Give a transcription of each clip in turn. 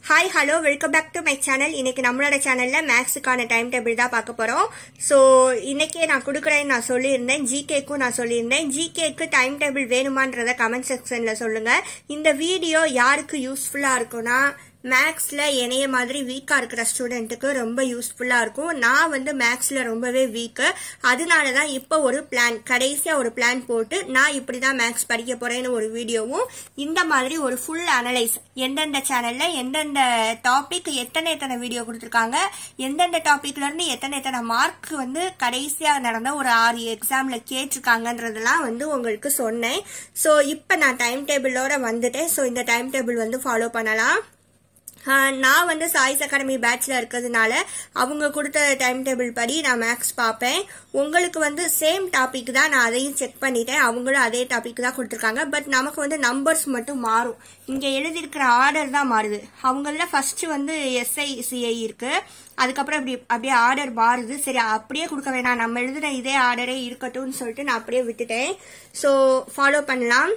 hi hello welcome back to my channel இன்னைக்கு நம்மளோட சேனல்ல மேக்ஸுக்கான டைம் டேபிள் தான் பார்க்க போறோம் ஸோ இன்னைக்கே நான் கொடுக்குறேன்னு நான் சொல்லியிருந்தேன் ஜிகேக்கும் நான் சொல்லியிருந்தேன் ஜிகேக்கு டைம் டேபிள் வேணுமான்றத கமெண்ட் செக்ஷன்ல சொல்லுங்க இந்த வீடியோ யாருக்கு யூஸ்ஃபுல்லா இருக்கும்னா மேக்ஸ்ல என்னைய மாதிரி வீக்கா இருக்கிற ஸ்டூடெண்ட்டுக்கு ரொம்ப யூஸ்ஃபுல்லா இருக்கும் நான் வந்து மேக்ஸ்ல ரொம்பவே வீக்கு அதனால தான் இப்போ ஒரு பிளான் கடைசியா ஒரு பிளான் போட்டு நான் இப்படிதான் மேக்ஸ் படிக்க போறேன்னு ஒரு வீடியோவும் இந்த மாதிரி ஒரு ஃபுல் அனலைஸ் எந்தெந்த சேனல்ல எந்தெந்த டாபிக் எத்தனை எத்தனை வீடியோ கொடுத்துருக்காங்க எந்தெந்த டாபிக்ல இருந்து எத்தனை எத்தனை மார்க் வந்து கடைசியா நடந்த ஒரு ஆறு எக்ஸாம்ல கேட்டிருக்காங்கன்றதெல்லாம் வந்து உங்களுக்கு சொன்னேன் ஸோ இப்போ நான் டைம் டேபிளோட வந்துட்டேன் ஸோ இந்த டைம் டேபிள் வந்து ஃபாலோ பண்ணலாம் ஆஹ் நான் வந்து சாய்ஸ் அகாடமி பேட்ச்ல இருக்கிறதுனால அவங்க கொடுத்த டைம் டேபிள் படி நான் மேக்ஸ் பார்ப்பேன் உங்களுக்கு வந்து சேம் டாபிக் தான் நான் அதையும் செக் பண்ணிட்டேன் அவங்களும் அதே டாபிக் தான் கொடுத்துருக்காங்க பட் நமக்கு வந்து நம்பர்ஸ் மட்டும் மாறும் இங்க எழுதியிருக்கிற ஆர்டர் தான் மாறுது அவங்கள ஃபர்ஸ்ட் வந்து எஸ்ஐ சிஐ இருக்கு அதுக்கப்புறம் இப்படி அப்படியே ஆர்டர் மாறுது சரி அப்படியே கொடுக்க வேணாம் நம்ம எழுதுன இதே ஆர்டரே இருக்கட்டும்னு சொல்லிட்டு நான் அப்படியே விட்டுட்டேன் ஸோ ஃபாலோ பண்ணலாம்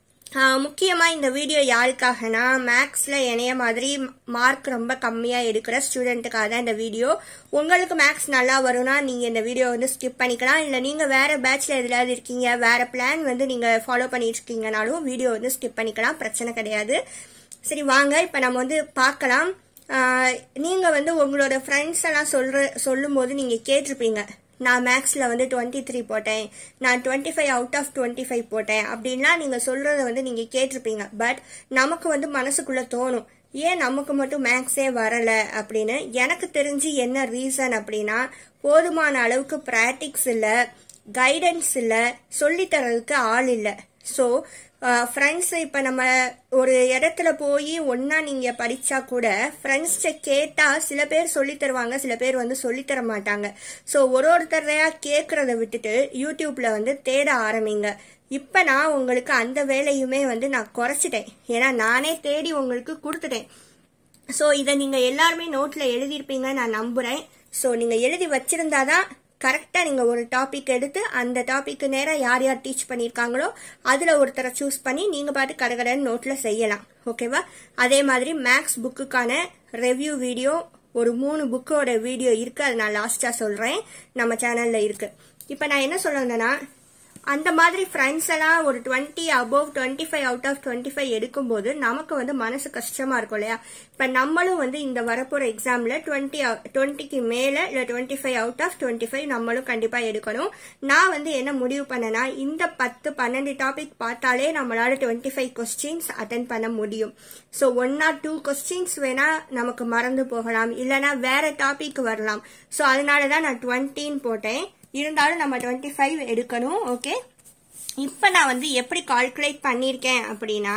ஆஹ் முக்கியமா இந்த வீடியோ யாருக்காகனா மேக்ஸ்ல என்னைய மாதிரி மார்க் ரொம்ப கம்மியா எடுக்கிற ஸ்டூடெண்ட்டுக்காக தான் இந்த வீடியோ உங்களுக்கு மேக்ஸ் நல்லா வரும்னா நீங்க இந்த வீடியோ வந்து ஸ்கிப் பண்ணிக்கலாம் இல்ல நீங்க வேற பேட்ச்ல எதுலாவது இருக்கீங்க வேற பிளான் வந்து நீங்க ஃபாலோ பண்ணிட்டு இருக்கீங்கனாலும் வீடியோ வந்து ஸ்கிப் பண்ணிக்கலாம் பிரச்சனை கிடையாது சரி வாங்க இப்ப நம்ம வந்து பார்க்கலாம் ஆஹ் நீங்க வந்து உங்களோட ஃப்ரெண்ட்ஸ் எல்லாம் சொல்ற சொல்லும் போது நீங்க கேட்டிருப்பீங்க நான் மேக்ஸில் வந்து டுவெண்ட்டி த்ரீ போட்டேன் நான் twenty five out of twenty five போட்டேன் அப்படின்லாம் நீங்கள் சொல்கிறத வந்து நீங்கள் கேட்டிருப்பீங்க பட் நமக்கு வந்து மனசுக்குள்ளே தோணும் ஏன் நமக்கு மட்டும் மேக்ஸே வரலை அப்படின்னு எனக்கு தெரிஞ்சு என்ன ரீசன் அப்படின்னா போதுமான அளவுக்கு ப்ராக்டிக்ஸ் இல்லை கைடன்ஸ் இல்லை சொல்லித்தரதுக்கு ஆள் இல்லை ஸோ ஃப்ரெண்ட்ஸ் இப்போ நம்ம ஒரு இடத்துல போய் ஒன்றா நீங்கள் படித்தா கூட ஃப்ரெண்ட்ஸ்கிட்ட கேட்டால் சில பேர் சொல்லித் தருவாங்க சில பேர் வந்து சொல்லித் தர மாட்டாங்க ஸோ ஒரு ஒருத்தரையாக கேட்குறத விட்டுட்டு யூடியூப்பில் வந்து தேட ஆரம்பிங்க இப்போ நான் உங்களுக்கு அந்த வேலையுமே வந்து நான் குறைச்சிட்டேன் ஏன்னா நானே தேடி உங்களுக்கு கொடுத்துட்டேன் ஸோ இதை நீங்கள் எல்லாருமே நோட்டில் எழுதியிருப்பீங்க நான் நம்புகிறேன் ஸோ நீங்கள் எழுதி வச்சிருந்தாதான் கரெக்டாக நீங்கள் ஒரு டாபிக் எடுத்து அந்த டாபிக்கு நேராக யார் யார் டீச் பண்ணியிருக்காங்களோ அதில் ஒருத்தரை சூஸ் பண்ணி நீங்கள் பாட்டு கடகடன்னு நோட்டில் செய்யலாம் ஓகேவா அதே மாதிரி மேக்ஸ் புக்குக்கான ரெவ்யூ வீடியோ ஒரு மூணு புக்கோட வீடியோ இருக்கு அது நான் லாஸ்ட்டாக சொல்கிறேன் நம்ம சேனலில் இருக்கு இப்போ நான் என்ன சொல்ல வந்தேன்னா அந்த மாதிரி ஃப்ரெண்ட்ஸ் எல்லாம் ஒரு twenty above twenty five out of twenty five எடுக்கும்போது நமக்கு வந்து மனசு கஷ்டமா இருக்கும் இல்லையா இப்ப நம்மளும் வந்து இந்த வரப்போற எக்ஸாம்ல டுவெண்ட்டி டுவெண்ட்டிக்கு மேல இல்ல twenty five out of twenty five நம்மளும் கண்டிப்பா எடுக்கணும் நான் வந்து என்ன முடிவு பண்ணேன்னா இந்த பத்து பன்னெண்டு டாபிக் பார்த்தாலே நம்மளால டுவெண்ட்டி ஃபைவ் கொஸ்டின்ஸ் அட்டன் பண்ண முடியும் so one or two questions வேணா நமக்கு மறந்து போகலாம் இல்லைன்னா வேற டாபிக் வரலாம் ஸோ அதனால தான் நான் டுவெண்ட்டின்னு போட்டேன் இருந்தாலும் நம்ம டுவெண்ட்டி ஃபைவ் எடுக்கணும் ஓகே இப்போ நான் வந்து எப்படி கால்குலேட் பண்ணியிருக்கேன் அப்படின்னா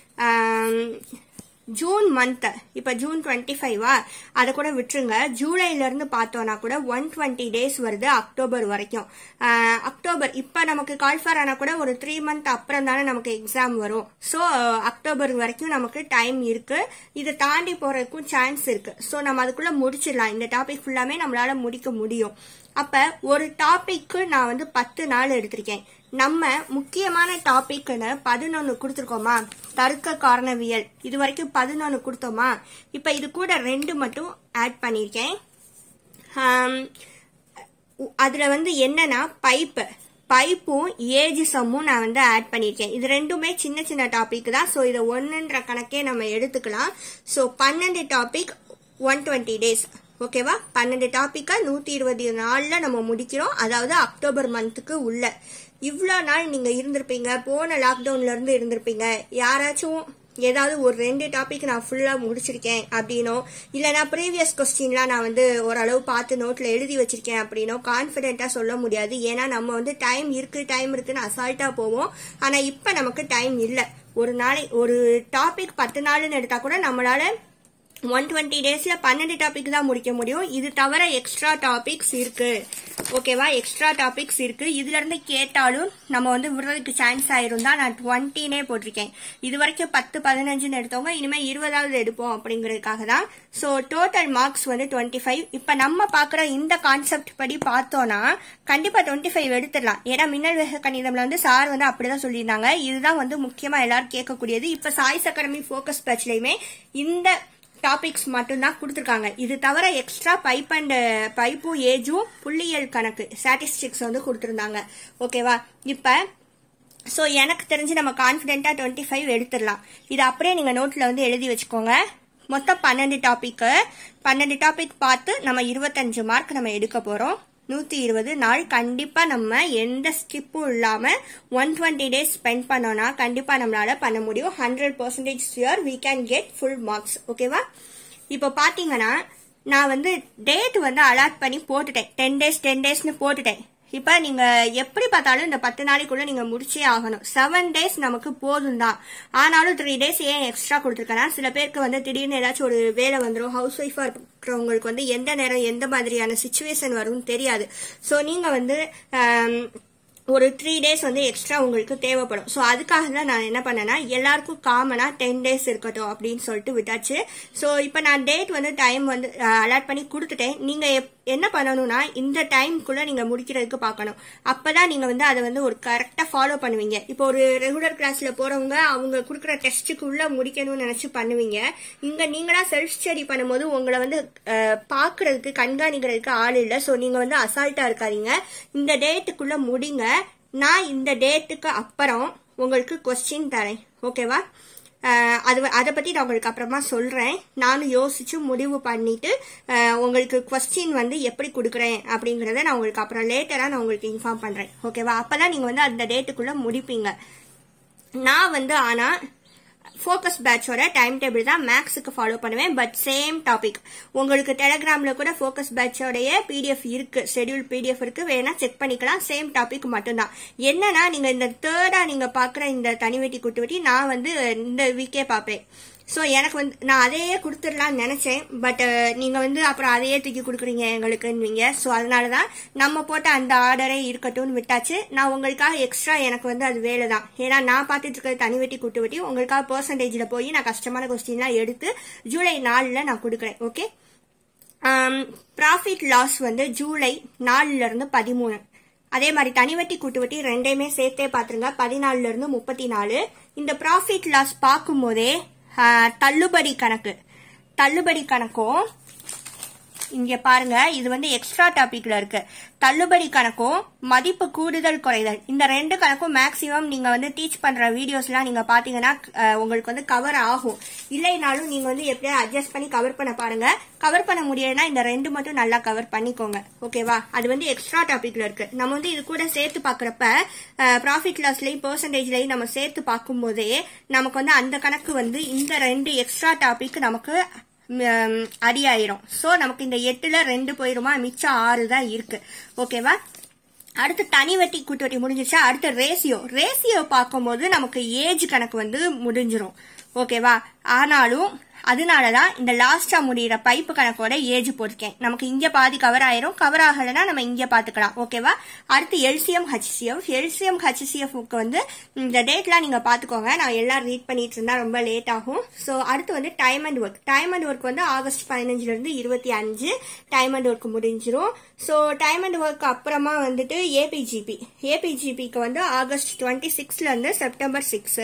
ஜூன் மந்த் இப்போ ஜூன் டுவெண்ட்டி ஃபைவா அதை கூட விட்டுருங்க ஜூலைலேருந்து பார்த்தோன்னா கூட ஒன் டுவெண்ட்டி டேஸ் வருது அக்டோபர் வரைக்கும் அக்டோபர் இப்போ நமக்கு கால்ஃபர் ஆனால் கூட ஒரு த்ரீ மந்த் அப்புறம் தானே நமக்கு எக்ஸாம் வரும் ஸோ அக்டோபர் வரைக்கும் நமக்கு டைம் இருக்கு இதை தாண்டி போறதுக்கும் சான்ஸ் இருக்கு ஸோ நம்ம அதுக்குள்ள முடிச்சிடலாம் இந்த டாபிக் ஃபுல்லாமே நம்மளால முடிக்க முடியும் அப்ப ஒரு டாபிக்கு நான் வந்து பத்து நாள் எடுத்திருக்கேன் நம்ம முக்கியமான டாபிக்னு பதினொன்னு கொடுத்துருக்கோமா தர்க்க காரணவியல் இது வரைக்கும் பதினொன்னு கொடுத்தோமா இப்ப இது கூட ரெண்டு மட்டும் ஆட் பண்ணியிருக்கேன் அதுல வந்து என்னன்னா பைப்பு பைப்பும் ஏஜ் சம்மும் நான் வந்து ஆட் பண்ணியிருக்கேன் இது ரெண்டுமே சின்ன சின்ன டாபிக் தான் ஸோ இதை ஒன்றுன்ற கணக்கே நம்ம எடுத்துக்கலாம் ஸோ பன்னெண்டு டாபிக் ஒன் டுவெண்ட்டி டேஸ் ஓகேவா பன்னெண்டு டாப்பிக்கா நூத்தி இருபது நாள்ல நம்ம முடிக்கிறோம் அதாவது அக்டோபர் மந்த்துக்கு உள்ள இவ்வளோ நாள் நீங்க இருந்திருப்பீங்க போன லாக்டவுன்ல இருந்து இருந்திருப்பீங்க யாராச்சும் ஏதாவது ஒரு ரெண்டு டாபிக் நான் ஃபுல்லா முடிச்சிருக்கேன் அப்படின்னோ இல்லைனா ப்ரீவியஸ் கொஸ்டின்லாம் நான் வந்து ஓரளவு பார்த்து நோட்ல எழுதி வச்சிருக்கேன் அப்படின்னோ கான்ஃபிடென்ட்டா சொல்ல முடியாது ஏன்னா நம்ம வந்து டைம் இருக்கு டைம் இருக்குன்னு அசால்ட்டா போவோம் ஆனா இப்ப நமக்கு டைம் இல்லை ஒரு நாளை ஒரு டாபிக் பத்து நாள்னு எடுத்தா கூட நம்மளால ஒன் டுவெண்ட்டி டேஸ்ல பன்னெண்டு டாபிக் தான் முடிக்க முடியும் இது தவிர எக்ஸ்ட்ரா டாபிக்ஸ் இருக்கு ஓகேவா எக்ஸ்ட்ரா டாபிக்ஸ் இருக்கு இதுல இருந்து கேட்டாலும் நம்ம வந்து விடுறதுக்கு சான்ஸ் ஆயிரும் தான் நான் டுவெண்ட்டினே போட்டிருக்கேன் இது வரைக்கும் பத்து பதினஞ்சுன்னு எடுத்தவங்க இனிமே இருபதாவது எடுப்போம் அப்படிங்கறதுக்காக தான் ஸோ டோட்டல் மார்க்ஸ் வந்து டுவெண்ட்டி ஃபைவ் இப்ப நம்ம பாக்குற இந்த கான்செப்ட் படி பார்த்தோம்னா கண்டிப்பா டுவெண்ட்டி ஃபைவ் எடுத்துடலாம் ஏன்னா மின்னல் வேக கணிதம்ல வந்து சார் வந்து அப்படிதான் சொல்லியிருந்தாங்க இதுதான் வந்து முக்கியமா எல்லாரும் கேட்கக்கூடியது இப்ப சாய்ஸ் அகாடமி ஃபோக்கஸ் பேட்ச்லயுமே இந்த டாபிக்ஸ் மட்டும்தான் கொடுத்துருக்காங்க இது தவிர எக்ஸ்ட்ரா பைப் அண்ட் பைப்பும் ஏஜும் புள்ளியியல் கணக்கு ஸ்டாட்டிஸ்டிக்ஸ் வந்து கொடுத்துருந்தாங்க ஓகேவா இப்போ ஸோ எனக்கு தெரிஞ்சு நம்ம கான்ஃபிடென்ட்டாக டுவெண்ட்டி ஃபைவ் எடுத்துடலாம் இது அப்படியே நீங்கள் நோட்டில் வந்து எழுதி வச்சுக்கோங்க மொத்தம் பன்னெண்டு டாப்பிக்கு பன்னெண்டு டாபிக் பார்த்து நம்ம இருபத்தஞ்சு மார்க் நம்ம எடுக்க போகிறோம் நூற்றி இருபது நாள் கண்டிப்பாக நம்ம எந்த ஸ்கிப்பும் இல்லாமல் ஒன் டுவெண்ட்டி டேஸ் ஸ்பெண்ட் பண்ணோன்னா கண்டிப்பாக நம்மளால பண்ண முடியும் hundred percentage sure we can get full marks ஓகேவா இப்போ பார்த்தீங்கன்னா நான் வந்து டேட் வந்து அலாட் பண்ணி போட்டுட்டேன் டென் டேஸ் டென் டேஸ்னு போட்டுட்டேன் இப்போ நீங்க எப்படி பார்த்தாலும் இந்த பத்து நாளைக்குள்ள நீங்க முடிச்சே ஆகணும் செவன் டேஸ் நமக்கு போதும் தான் ஆனாலும் த்ரீ டேஸ் ஏன் எக்ஸ்ட்ரா கொடுத்துருக்கேன்னா சில பேருக்கு வந்து திடீர்னு ஏதாச்சும் ஒரு வேலை வந்துடும் ஹவுஸ் ஒய்ஃபா இருக்கிறவங்களுக்கு வந்து எந்த நேரம் எந்த மாதிரியான சுச்சுவேஷன் வரும்னு தெரியாது ஸோ நீங்க வந்து ஆம், ஒரு த்ரீ டேஸ் வந்து எக்ஸ்ட்ரா உங்களுக்கு தேவைப்படும் ஸோ அதுக்காக தான் நான் என்ன பண்ணேன்னா எல்லாருக்கும் காமனாக டென் டேஸ் இருக்கட்டும் அப்படின்னு சொல்லிட்டு விட்டாச்சு ஸோ இப்போ நான் டேட் வந்து டைம் வந்து அலாட் பண்ணி கொடுத்துட்டேன் நீங்கள் என்ன பண்ணணும்னா இந்த டைம்குள்ளே நீங்கள் முடிக்கிறதுக்கு பார்க்கணும் அப்போ தான் நீங்கள் வந்து அதை வந்து ஒரு கரெக்டாக ஃபாலோ பண்ணுவீங்க இப்போ ஒரு ரெகுலர் கிளாஸில் போகிறவங்க அவங்க கொடுக்குற டெஸ்ட்டுக்குள்ளே முடிக்கணும்னு நினச்சி பண்ணுவீங்க இங்கே நீங்களா செல்ஃப் ஸ்டடி பண்ணும்போது உங்களை வந்து அஹ், பார்க்கறதுக்கு கண்காணிக்கிறதுக்கு ஆள் இல்லை ஸோ நீங்கள் வந்து அசால்ட்டாக இருக்காதீங்க இந்த டேட்டுக்குள்ளே முடிங்க நான் இந்த டேட்டுக்கு அப்புறம் உங்களுக்கு கொஸ்டின் தரேன் ஓகேவா அஹ் அது வ- அதை பற்றி நான் உங்களுக்கு அப்புறமா சொல்கிறேன் நானும் யோசிச்சு முடிவு பண்ணிட்டு அஹ் உங்களுக்கு கொஸ்டின் வந்து எப்படி கொடுக்குறேன் அப்படிங்கிறத நான் உங்களுக்கு அப்புறம் லேட்டராக நான் உங்களுக்கு இன்ஃபார்ம் பண்ணுறேன் ஓகேவா அப்போ தான் நீங்கள் வந்து அந்த டேட்டுக்குள்ளே முடிப்பீங்க நான் வந்து ஆனால் ஃபோக்கஸ் பேட்சோட டைம் டேபிள் தான் மேக்ஸுக்கு ஃபாலோ பண்ணுவேன் பட் சேம் டாபிக் உங்களுக்கு டெலகிராம்ல கூட ஃபோக்கஸ் பேட்சோடைய பிடிஎஃப் இருக்கு ஷெட்யூல் பிடிஎஃப் இருக்கு வேணா செக் பண்ணிக்கலாம் சேம் டாபிக் மட்டும்தான் என்னன்னா நீங்க இந்த தேர்டா நீங்க பாக்குற இந்த தனிவெட்டி குட்டு வெட்டி நான் வந்து இந்த வீக்கே பார்ப்பேன் ஸோ எனக்கு வந்து நான் அதையே கொடுத்துடலாம்னு நினைச்சேன் பட் நீங்க வந்து அப்புறம் அதையே தூக்கி கொடுக்குறீங்க எங்களுக்குன்னுவீங்க ஸோ அதனால தான் நம்ம போட்ட அந்த ஆர்டரே இருக்கட்டும்னு விட்டாச்சு நான் உங்களுக்காக எக்ஸ்ட்ரா எனக்கு வந்து அது வேலை தான் ஏன்னா நான் பார்த்துட்டு இருக்கிற தனி வெட்டி குட்டு வெட்டி உங்களுக்காக பர்சன்டேஜில் போய் நான் கஷ்டமான கொஸ்டின்லாம் எடுத்து ஜூலை நாலில் நான் கொடுக்குறேன் ஓகே ப்ராஃபிட் லாஸ் வந்து ஜூலை நாலுல இருந்து பதிமூணு அதே மாதிரி தனிவட்டி கூட்டுவட்டி ரெண்டையுமே சேர்த்தே பார்த்துருங்க பதினாலுல இருந்து முப்பத்தி நாலு இந்த ப்ராஃபிட் லாஸ் பார்க்கும்போதே ஆஹ், தள்ளுபடி கணக்கு தள்ளுபடி கணக்கும் இங்க பாருங்க இது வந்து எக்ஸ்ட்ரா டாபிக்ல இருக்கு தள்ளுபடி கணக்கும் மதிப்பு கூடுதல் குறைதல் இந்த ரெண்டு கணக்கும் மேக்சிமம் நீங்க வந்து டீச் பண்ற வீடியோஸ்லாம் நீங்க பாத்தீங்கன்னா அஹ், உங்களுக்கு வந்து கவர் ஆகும் இல்லைனாலும் நீங்க வந்து எப்படியா அட்ஜஸ்ட் பண்ணி கவர் பண்ண பாருங்க கவர் பண்ண முடியலன்னா இந்த ரெண்டு மட்டும் நல்லா கவர் பண்ணிக்கோங்க ஓகேவா அது வந்து எக்ஸ்ட்ரா டாபிக்ல இருக்கு நம்ம வந்து இது கூட சேர்த்து பாக்குறப்ப ப்ராஃபிட் லாஸ்லயும் பெர்சன்டேஜ்லயும் நம்ம சேர்த்து பார்க்கும்போதே நமக்கு வந்து அந்த கணக்கு வந்து இந்த ரெண்டு எக்ஸ்ட்ரா டாபிக் நமக்கு ம், அடியாயிரும் ஸோ நமக்கு இந்த எட்டுல ரெண்டு போயிருமா மிச்சம் ஆறு தான் இருக்கு ஓகேவா அடுத்து தனி வட்டி கூட்டு வட்டி முடிஞ்சிருச்சா அடுத்து ரேசியோ ரேசியோ பார்க்கும்போது நமக்கு ஏஜ் கணக்கு வந்து முடிஞ்சிரும் ஓகேவா ஆனாலும் அதனாலதான் இந்த லாஸ்டா முடியிற பைப்பு கணக்கோட ஏஜ் போட்டிருக்கேன் நமக்கு இங்க பாதி கவர் ஆயிரும் கவர் ஆகலைன்னா நம்ம இங்க பாத்துக்கலாம் ஓகேவா அடுத்து எல்சிஎம் ஹச்சிசிஎஃப் எல்சிஎம் ஹச்சிசிஎஃப்க்கு வந்து இந்த டேட்லாம் நீங்க பாத்துக்கோங்க நான் எல்லாம் ரீட் பண்ணிட்டு இருந்தா ரொம்ப லேட் ஆகும் ஸோ அடுத்து வந்து time and work time and work வந்து ஆகஸ்ட் பதினஞ்சுல இருந்து இருபத்தி அஞ்சு டைம் அண்ட் ஒர்க் முடிஞ்சிரும் ஸோ டைம் அண்ட் ஒர்க் அப்புறமா வந்துட்டு ஏபிஜிபி ஏபிஜிபிக்கு வந்து ஆகஸ்ட் டுவெண்ட்டி சிக்ஸ்ல இருந்து செப்டம்பர் சிக்ஸ்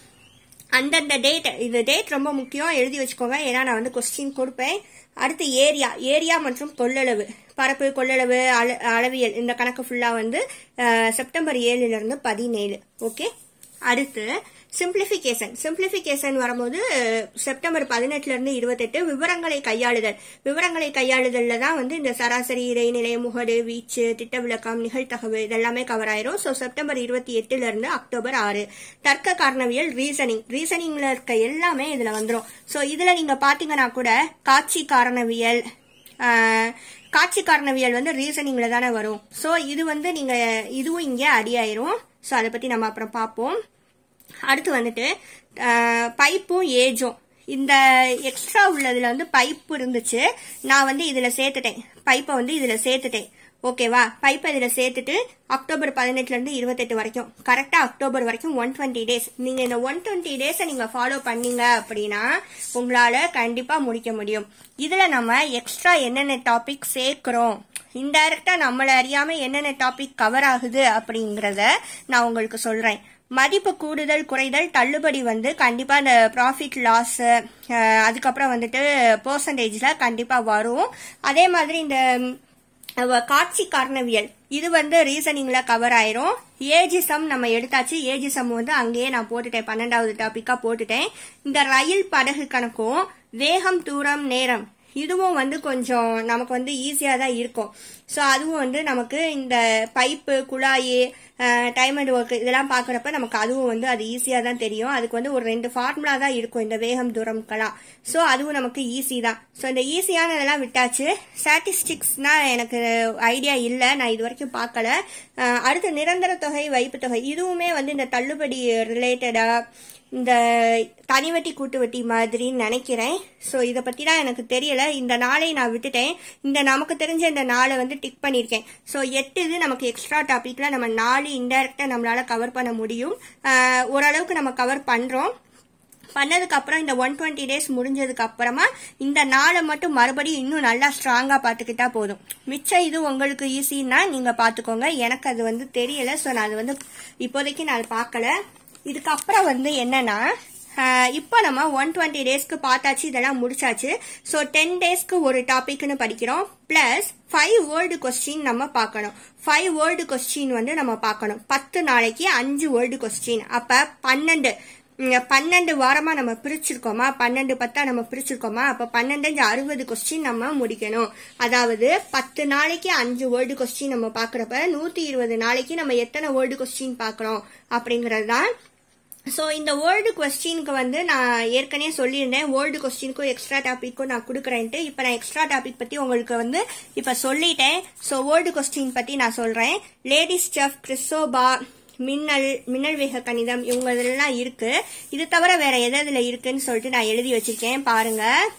அந்தந்த டேட் இது டேட் ரொம்ப முக்கியம் எழுதி வச்சுக்கோங்க ஏன்னா நான் வந்து கொஸ்டின் கொடுப்பேன் அடுத்து ஏரியா ஏரியா மற்றும் கொள்ளளவு பரப்பு கொள்ளளவு அள- அளவியல் இந்த கணக்கு ஃபுல்லா வந்து அஹ், செப்டம்பர் ஏழுல இருந்து பதினேழு ஓகே அடுத்து சிம்பிளிஃபிகேஷன் சிம்பிளிஃபிகேஷன் வரும்போது அஹ், செப்டம்பர் பதினெட்டுல இருந்து இருபத்தெட்டு விவரங்களை கையாளுதல் விவரங்களை கையாளுதல்ல தான் வந்து இந்த சராசரி இடைநிலை முகடு வீச்சு திட்ட விளக்கம் நிகழ்தகவு இதெல்லாமே கவர் ஆயிரும் ஸோ செப்டம்பர் இருபத்தி எட்டுல இருந்து அக்டோபர் ஆறு தர்க்க காரணவியல் ரீசனிங் ரீசனிங்ல இருக்க எல்லாமே இதுல வந்துரும் ஸோ இதுல நீங்க பாத்தீங்கன்னா கூட காட்சி காரணவியல் ஆஹ், காட்சி காரணவியல் வந்து ரீசனிங்ல தானே வரும் ஸோ இது வந்து நீங்க இதுவும் இங்கே அடியாயிரும் ஸோ அதை பத்தி நம்ம அப்புறம் பார்ப்போம் அடுத்து வந்துட்டு ஆஹ், பைப்பும் ஏஜும் இந்த எக்ஸ்ட்ரா உள்ளதுல வந்து பைப் இருந்துச்சு நான் வந்து இதுல சேர்த்துட்டேன் பைப்பை வந்து இதுல சேர்த்துட்டேன் ஓகேவா பைப்பை இதுல சேர்த்துட்டு அக்டோபர் பதினெட்டுல இருந்து இருபத்தெட்டு வரைக்கும் கரெக்டா அக்டோபர் வரைக்கும் ஒன் டுவெண்ட்டி டேஸ் நீங்க இந்த ஒன் டுவெண்ட்டி டேஸை நீங்க ஃபாலோ பண்ணீங்க அப்படின்னா உங்களால கண்டிப்பா முடிக்க முடியும் இதுல நம்ம எக்ஸ்ட்ரா என்னென்ன டாபிக் சேர்க்கிறோம் இன்டைரக்டா நம்மள அறியாம என்னென்ன டாபிக் கவர் ஆகுது அப்படிங்கறத நான் உங்களுக்கு சொல்றேன் மதிப்பு கூடுதல் குறைதல் தள்ளுபடி வந்து கண்டிப்பாக இந்த ப்ராஃபிட் லாஸ் அதுக்கப்புறம் வந்துட்டு பர்சன்டேஜில் கண்டிப்பாக வரும் அதே மாதிரி இந்த அவ காட்சி காரணவியல் இது வந்து ரீசனிங்ல கவர் ஆயிரும் ஏஜிசம் நம்ம எடுத்தாச்சு ஏஜிசம் வந்து அங்கேயே நான் போட்டுட்டேன் பன்னெண்டாவது டாபிக்கா போட்டுட்டேன் இந்த ரயில் படகு கணக்கும் வேகம் தூரம் நேரம் இதுவும் வந்து கொஞ்சம் நமக்கு வந்து ஈஸியாக தான் இருக்கும் ஸோ அதுவும் வந்து நமக்கு இந்த பைப்பு குழாய் டைம் அண்ட் ஒர்க் இதெல்லாம் பார்க்குறப்ப நமக்கு அதுவும் வந்து அது ஈஸியாக தான் தெரியும் அதுக்கு வந்து ஒரு ரெண்டு ஃபார்முலா தான் இருக்கும் இந்த வேகம் தூரம்க்கெல்லாம் ஸோ அதுவும் நமக்கு ஈஸி தான் ஸோ இந்த ஈஸியானதெல்லாம் விட்டாச்சு ஸ்டாட்டிஸ்டிக்ஸ்னா எனக்கு ஐடியா இல்லை நான் இது வரைக்கும் பார்க்கல அஹ் அடுத்து நிரந்தர தொகை வைப்பு தொகை இதுவுமே வந்து இந்த தள்ளுபடி ரிலேட்டடாக இந்த தனி வட்டி கூட்டு வட்டி மாதிரின்னு நினைக்கிறேன் ஸோ இதை பற்றிலாம் எனக்கு தெரியல இந்த நாளை நான் விட்டுட்டேன் இந்த நமக்கு தெரிஞ்ச இந்த நாளை வந்து டிக் பண்ணியிருக்கேன் ஸோ எட்டு இது நமக்கு எக்ஸ்ட்ரா டாப்பிக்கில் நம்ம நாலு இன்டெரக்டாக நம்மளால் கவர் பண்ண முடியும் ஆஹ் ஓரளவுக்கு நம்ம கவர் பண்ணுறோம் பண்ணதுக்கு அப்புறம் இந்த ஒன் டுவெண்ட்டி டேஸ் முடிஞ்சதுக்கு அப்புறமா இந்த நாளை மட்டும் மறுபடியும் இன்னும் நல்லா ஸ்ட்ராங்கா பார்த்துக்கிட்டா போதும் மிச்சம் இது உங்களுக்கு ஈஸின்னா நீங்க பாத்துக்கோங்க எனக்கு அது வந்து தெரியல ஸோ நான் அது வந்து இப்போதைக்கு நான் பார்க்கல இதுக்கப்புறம் வந்து என்னன்னா ஆஹ் இப்போ நம்ம ஒன் டுவெண்ட்டி டேஸ்க்கு பார்த்தாச்சு இதெல்லாம் முடிச்சாச்சு ஸோ டென் டேஸ்க்கு ஒரு டாபிக்னு படிக்கிறோம் ப்ளஸ் ஃபைவ் வேர்ல்டு கொஸ்டின் நம்ம பார்க்கணும் ஃபைவ் வேர்ல்டு கொஸ்டின் வந்து நம்ம பார்க்கணும் பத்து நாளைக்கு அஞ்சு வேர்ல்டு கொஸ்டின் அப்போ பன்னெண்டு இங்க பன்னெண்டு வாரமா நம்ம பிரிச்சிருக்கோமா பன்னெண்டு பத்தா நம்ம பிரிச்சிருக்கோமா அப்ப பன்னெண்டு அஞ்சு அறுபது கொஸ்டின் நம்ம முடிக்கணும் அதாவது பத்து நாளைக்கு அஞ்சு வேர்ல்டு கொஸ்டின் நம்ம பாக்குறப்ப நூத்தி இருபது நாளைக்கு நம்ம எத்தனை வேர்ல்டு கொஸ்டின் பாக்குறோம் அப்படிங்கறது தான் ஸோ இந்த வேர்ல்டு கொஸ்டினுக்கு வந்து நான் ஏற்கனவே சொல்லியிருந்தேன் வேர்ல்டு கொஸ்டினுக்கும் எக்ஸ்ட்ரா டாபிக்கும் நான் கொடுக்குறேன்ட்டு இப்போ நான் எக்ஸ்ட்ரா டாபிக் பற்றி உங்களுக்கு வந்து இப்போ சொல்லிட்டேன் ஸோ வேர்ல்டு கொஸ்டின் பற்றி நான் சொல்கிறேன் லேடிஸ் செஃப் கிறிஸ்டோபா மின்னல் மின்னல் வேக கணிதம் இவங்க இதெல்லாம் இருக்கு இது தவிர வேற எது இதுல இருக்குன்னு சொல்லிட்டு நான் எழுதி வச்சிருக்கேன் பாருங்க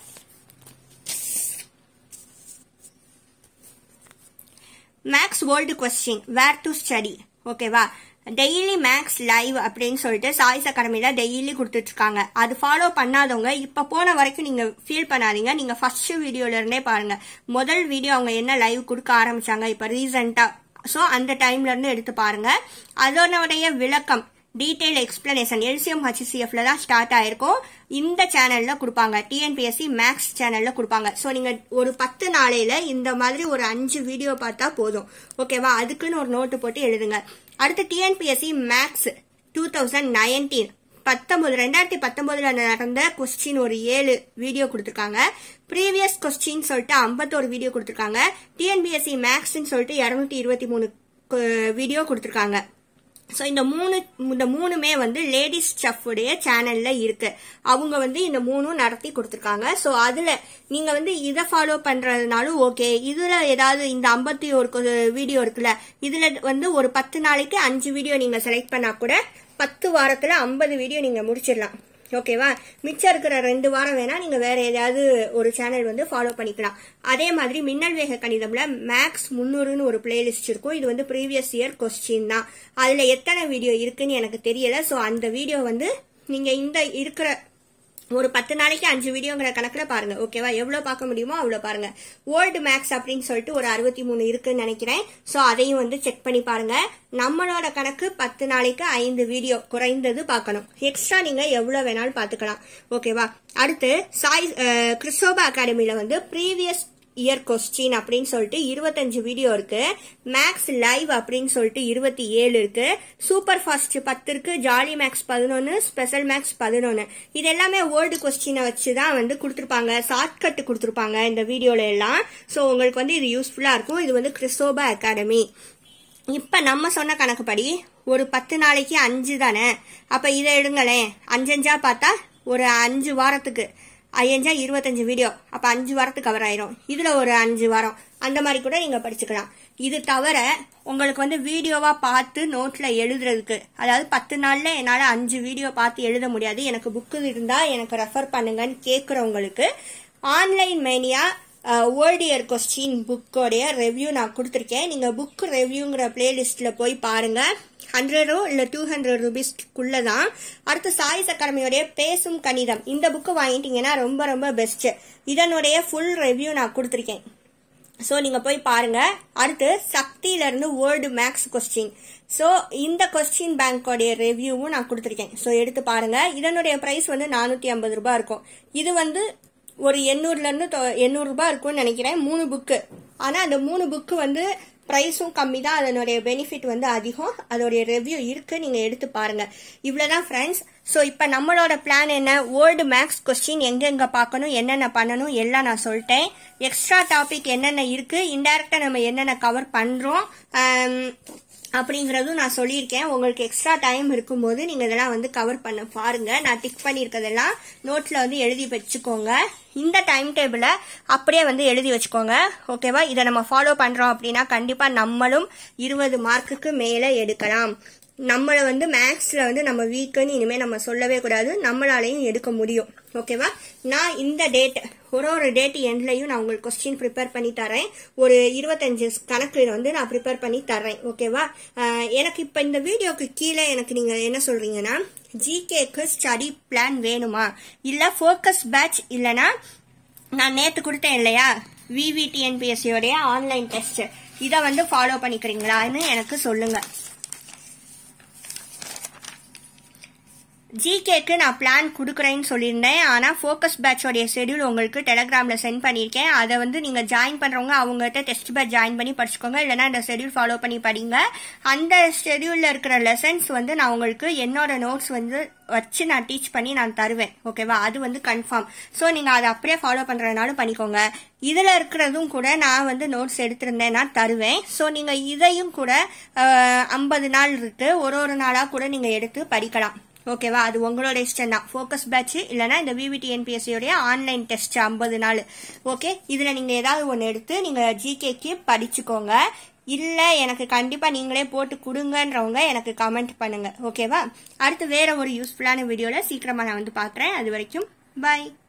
maths world question where to study ஓகேவா டெய்லி மேக்ஸ் லைவ் அப்படின்னு சொல்லிட்டு சாய்ஸ் அகாடமில டெய்லி கொடுத்துட்டு இருக்காங்க அது ஃபாலோ பண்ணாதவங்க இப்ப போன வரைக்கும் நீங்க ஃபீல் பண்ணாதீங்க நீங்க ஃபர்ஸ்ட் வீடியோல இருந்தே பாருங்க முதல் வீடியோ அவங்க என்ன லைவ் கொடுக்க ஆரம்பிச்சாங்க இப்ப ரீசெண்டா ஸோ அந்த டைம்ல இருந்து எடுத்து பாருங்க அதனுடைய விளக்கம் டீடைல் எக்ஸ்பிளனேஷன் எல்சிஎம் ஹச்சிசிஎஃப்ல தான் ஸ்டார்ட் ஆயிருக்கும் இந்த சேனல்ல கொடுப்பாங்க டிஎன்பிஎஸ்சி மேக்ஸ் சேனல்ல கொடுப்பாங்க ஸோ நீங்க ஒரு பத்து நாளையில இந்த மாதிரி ஒரு அஞ்சு வீடியோ பார்த்தா போதும் ஓகேவா அதுக்குன்னு ஒரு நோட்டு போட்டு எழுதுங்க அடுத்து TNPSC maths two thousand nineteen பத்தொன்பது ரெண்டாயிரத்தி பத்தொன்பதுல நடந்த கொஸ்டின் ஒரு ஏழு வீடியோ கொடுத்துருக்காங்க ப்ரீவியஸ் கொஸ்டின் சொல்லிட்டு ஐம்பத்தோரு வீடியோ கொடுத்துருக்காங்க டிஎன்பிஎஸ்சி மேக்ஸ்ன்னு சொல்லிட்டு இரநூத்தி இருபத்தி மூணு வீடியோ கொடுத்துருக்காங்க ஸோ இந்த மூணு இந்த மூணுமே வந்து லேடிஸ் உடைய சேனல்ல இருக்கு அவங்க வந்து இந்த மூணும் நடத்தி கொடுத்துருக்காங்க ஸோ அதுல நீங்க வந்து இதை ஃபாலோ பண்றதுனாலும் ஓகே இதுல ஏதாவது இந்த ஐம்பத்தி ஒரு வீடியோ இருக்குல்ல இதுல வந்து ஒரு பத்து நாளைக்கு அஞ்சு வீடியோ நீங்க செலக்ட் பண்ணா கூட பத்து வாரத்துல ஐம்பது வீடியோ நீங்க முடிச்சிடலாம் ஓகேவா மிச்சம் இருக்கிற ரெண்டு வாரம் வேணா நீங்க வேற ஏதாவது ஒரு சேனல் வந்து ஃபாலோ பண்ணிக்கலாம் அதே மாதிரி மின்னல் வேக கணிதம்ல மேக்ஸ் முன்னூறுன்னு ஒரு பிளேலிஸ்ட் இருக்கும் இது வந்து ப்ரீவியஸ் இயர் கொஸ்டின் தான் அதுல எத்தனை வீடியோ இருக்குன்னு எனக்கு தெரியல ஸோ அந்த வீடியோ வந்து நீங்க இந்த இருக்கிற ஒரு பத்து நாளைக்கு அஞ்சு வீடியோங்கிற கணக்கில் பாருங்க ஓகேவா எவ்வளோ பார்க்க முடியுமோ அவ்வளோ பாருங்க வேர்ல்டு மேக்ஸ் அப்படின்னு சொல்லிட்டு ஒரு அறுபத்தி மூணு இருக்குன்னு நினைக்கிறேன் ஸோ அதையும் வந்து செக் பண்ணி பாருங்க நம்மளோட கணக்கு பத்து நாளைக்கு ஐந்து வீடியோ குறைந்தது பார்க்கணும் எக்ஸ்ட்ரா நீங்க எவ்வளோ வேணாலும் பார்த்துக்கலாம் ஓகேவா அடுத்து சாய் கிறிஸ்டோபா அகாடமியில வந்து ப்ரீவியஸ் இயர் கொஸ்டின் அப்படின்னு சொல்லிட்டு இருபத்தஞ்சு வீடியோ இருக்கு மேக்ஸ் லைவ் அப்படின்னு சொல்லிட்டு இருபத்தி ஏழு இருக்கு சூப்பர் ஃபாஸ்ட் பத்து இருக்கு ஜாலி மேக்ஸ் பதினொன்னு ஸ்பெஷல் மேக்ஸ் பதினொன்னு இது எல்லாமே வேர்ல்டு கொஸ்டினை வச்சு தான் வந்து கொடுத்துருப்பாங்க ஷார்ட்கட் கொடுத்துருப்பாங்க இந்த வீடியோல எல்லாம் ஸோ உங்களுக்கு வந்து இது யூஸ்ஃபுல்லா இருக்கும் இது வந்து கிறிஸ்டோபா அகாடமி இப்ப நம்ம சொன்ன கணக்குப்படி ஒரு பத்து நாளைக்கு அஞ்சு தானே அப்ப இதை எடுங்களேன் அஞ்சஞ்சா பார்த்தா ஒரு அஞ்சு வாரத்துக்கு ஐயஞ்சா இருபத்தஞ்சு வீடியோ அப்ப அஞ்சு வாரத்துக்கு கவர் ஆயிரும் இதுல ஒரு அஞ்சு வாரம் அந்த மாதிரி கூட நீங்க படிச்சுக்கலாம் இது தவிர உங்களுக்கு வந்து வீடியோவா பார்த்து நோட்ல எழுதுறதுக்கு அதாவது பத்து நாள்ல என்னால அஞ்சு வீடியோ பார்த்து எழுத முடியாது எனக்கு புக்கு இருந்தா எனக்கு ரெஃபர் பண்ணுங்கன்னு கேட்கறவங்களுக்கு online mania world year question புக்கோடைய ரெவ்யூ நான் கொடுத்துருக்கேன் நீங்கள் புக் ரெவ்யூங்கிற பிளேலிஸ்ட்டில் போய் பாருங்க ஹண்ட்ரடோ இல்லை டூ ஹண்ட்ரட் ருபீஸ்க்குள்ளே தான் அடுத்து சாய்ஸ் அகாடமியோடைய பேசும் கணிதம் இந்த புக்கு வாங்கிட்டீங்கன்னா ரொம்ப ரொம்ப பெஸ்ட்டு இதனுடைய ஃபுல் ரெவ்யூ நான் கொடுத்துருக்கேன் ஸோ நீங்கள் போய் பாருங்க அடுத்து சக்தியிலேருந்து வேர்ல்டு மேக்ஸ் கொஸ்டின் ஸோ இந்த கொஸ்டின் பேங்கோடைய ரிவ்யூவும் நான் கொடுத்துருக்கேன் ஸோ எடுத்து பாருங்க இதனுடைய ப்ரைஸ் வந்து நானூற்றி ஐம்பது ரூபாய் இருக்கும் இது வந்து ஒரு எண்ணூறுலேருந்து எண்ணூறுரூபா இருக்கும்னு நினைக்கிறேன் மூணு புக்கு ஆனால் அந்த மூணு புக்கு வந்து ப்ரைஸும் கம்மி தான் அதனுடைய பெனிஃபிட் வந்து அதிகம் அதோடைய ரிவ்யூ இருக்கு நீங்கள் எடுத்து பாருங்க இவ்வளோதான் ஃப்ரெண்ட்ஸ் ஸோ இப்போ நம்மளோட பிளான் என்ன வேர்ல்டு மேக்ஸ் கொஸ்டின் எங்கெங்கே பார்க்கணும் என்னென்ன பண்ணணும் எல்லாம் நான் சொல்லிட்டேன் எக்ஸ்ட்ரா டாபிக் என்னென்ன இருக்கு இன்டெரக்டாக நம்ம என்னென்ன கவர் பண்ணுறோம் அப்படிங்கிறதும் நான் சொல்லியிருக்கேன் உங்களுக்கு எக்ஸ்ட்ரா டைம் இருக்கும்போது நீங்கள் இதெல்லாம் வந்து கவர் பண்ண பாருங்க நான் டிக் பண்ணியிருக்கதெல்லாம் நோட்டில் வந்து எழுதி வச்சுக்கோங்க இந்த டைம் டேபிளை அப்படியே வந்து எழுதி வச்சுக்கோங்க ஓகேவா இதை நம்ம ஃபாலோ பண்ணுறோம் அப்படின்னா கண்டிப்பாக நம்மளும் இருபது மார்க்குக்கு மேலே எடுக்கலாம் நம்மளை வந்து மேக்ஸில் வந்து நம்ம வீக்குன்னு இனிமேல் நம்ம சொல்லவே கூடாது நம்மளாலையும் எடுக்க முடியும் ஓகேவா நான் இந்த டேட் ஒரு ஒரு டேட் எண்ட்லையும் நான் உங்களுக்கு கொஸ்டின் ப்ரிப்பேர் பண்ணி தரேன் ஒரு இருபத்தஞ்சு கணக்கு வந்து நான் ப்ரிப்பேர் பண்ணி தரேன் ஓகேவா அஹ் எனக்கு இப்போ இந்த வீடியோக்கு கீழே எனக்கு நீங்கள் என்ன சொல்கிறீங்கன்னா ஜிகேக்கு ஸ்டடி பிளான் வேணுமா இல்லை ஃபோக்கஸ் பேட்ச் இல்லைனா நான் நேற்று கொடுத்தேன் இல்லையா விவிடிஎன்பிஎஸ்சியோடைய ஆன்லைன் டெஸ்ட் இதை வந்து ஃபாலோ பண்ணிக்கிறீங்களான்னு எனக்கு சொல்லுங்கள் ஜிகேக்கு நான் பிளான் கொடுக்குறேன்னு சொல்லியிருந்தேன் ஆனால் ஃபோக்கஸ் பேட்சோடைய ஷெடியூல் உங்களுக்கு டெலகிராமில் சென்ட் பண்ணியிருக்கேன் அதை வந்து நீங்கள் ஜாயின் பண்ணுறவங்க அவங்ககிட்ட டெஸ்ட் பேட்ச் ஜாயின் பண்ணி படிச்சுக்கோங்க இல்லைனா இந்த ஷெடியூல் ஃபாலோ பண்ணி படிங்க அந்த ஷெடியூலில் இருக்கிற லெசன்ஸ் வந்து நான் உங்களுக்கு என்னோட நோட்ஸ் வந்து வச்சு நான் டீச் பண்ணி நான் தருவேன் ஓகேவா அது வந்து கன்ஃபார்ம் ஸோ நீங்கள் அதை அப்படியே ஃபாலோ பண்ணுறதுனாலும் பண்ணிக்கோங்க இதில் இருக்கிறதும் கூட நான் வந்து நோட்ஸ் எடுத்திருந்தேன் நான் தருவேன் ஸோ நீங்கள் இதையும் கூட ஐம்பது நாள் இருக்கு ஒரு ஒரு நாளாக கூட நீங்கள் எடுத்து படிக்கலாம் ஓகேவா அது உங்களோட இஷ்டம் தான் ஃபோக்கஸ் பேட்ச் இல்லைனா இந்த விவிடிஎன்பிஎஸ்சியோடைய ஆன்லைன் டெஸ்ட் ஐம்பது நாள் ஓகே இதில் நீங்கள் ஏதாவது ஒன்று எடுத்து நீங்கள் ஜிகேக்கு படிச்சுக்கோங்க இல்லை எனக்கு கண்டிப்பாக நீங்களே போட்டு கொடுங்கன்றவங்க எனக்கு கமெண்ட் பண்ணுங்க ஓகேவா அடுத்து வேற ஒரு யூஸ்ஃபுல்லான வீடியோவில் சீக்கிரமாக நான் வந்து பார்க்குறேன் அது வரைக்கும் பாய்